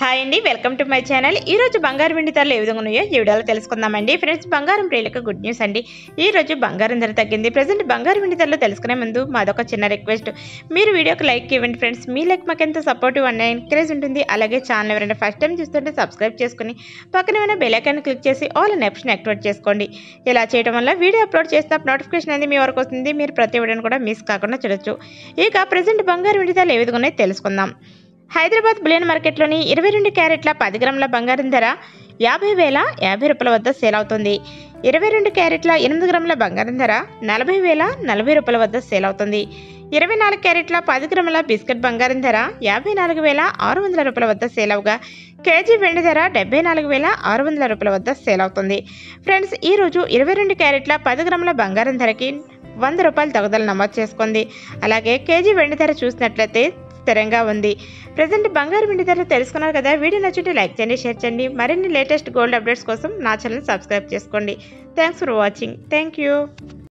hi అండి welcome to my channel ఈ రోజు బంగారం వెండి ధరలు ఏ విధంగా ఉన్నాయో ఈ వీడియోలో తెలుసుకుందామండి ఫ్రెండ్స్ బంగారం ప్రియులకు గుడ్ న్యూస్ అండి ఈ రోజు బంగారం ధర తగ్గింది ప్రజెంట్ బంగారం వెండి ధరలు తెలుసుకునే ముందు మాదొక చిన్న రిక్వెస్ట్ మీరు వీడియోకి లైక్ ఇవ్వండి ఫ్రెండ్స్ మీ లైక్ మాకు ఎంత సపోర్టివ్ అండ్ ఎంకరేజ్ ఉంటుంది అలాగే ఛానల్ ఎవరైనా ఫస్ట్ టైం చూస్తుంటే సబ్స్క్రైబ్ చేసుకుని పక్కన ఉన్న బెల్ ఐకాన్ క్లిక్ చేసి ఆల్ అనే ఆప్షన్ యాక్టివేట్ చేసుకోండి ఇలా చేయడం వల్ల వీడియో అప్లోడ్ చేసిన నోటిఫికేషన్ అనేది మీ వరకు వస్తుంది మీరు ప్రతి వీడియోని కూడా మిస్ కాకుండా చూడొచ్చు ఇక ప్రజెంట్ బంగారం వెండి ధరలు ఏ విధంగా ఉన్నాయో తెలుసుకుందాం హైదరాబాద్ బులియన్ మార్కెట్లోని ఇరవై రెండు క్యారెట్ల పది గ్రాముల బంగారం ధర యాభై వేల యాభై రూపాయల వద్ద సేల్ అవుతుంది ఇరవై రెండు క్యారెట్ల ఎనిమిది గ్రాముల బంగారం ధర నలభై వేల నలభై రూపాయల వద్ద సేల్ అవుతుంది ఇరవై నాలుగు క్యారెట్ల పది గ్రాముల బిస్కెట్ బంగారం ధర యాభై నాలుగు వేల ఆరు వందల రూపాయల వద్ద సేల్ అవగా కేజీ వెండి ధర డెబ్బై నాలుగు వేల ఆరు వందల రూపాయల వద్ద సేల్ అవుతుంది ఫ్రెండ్స్ ఈరోజు ఇరవై రెండు క్యారెట్ల పది గ్రాముల బంగారం ధరకి వంద రూపాయలు తగుదల నమోదు చేసుకుంది అలాగే కేజీ వెండి ధర చూసినట్లయితే స్థిరంగా ఉంది ప్రజెంట్ బంగారు వెండి ధరలు తెలుసుకున్నారు కదా వీడియో నచ్చుంటే లైక్ చేయండి షేర్ చేయండి మరిన్ని లేటెస్ట్ గోల్డ్ అప్డేట్స్ కోసం నా ఛానల్ సబ్స్క్రైబ్ చేసుకోండి thanks for watching thank you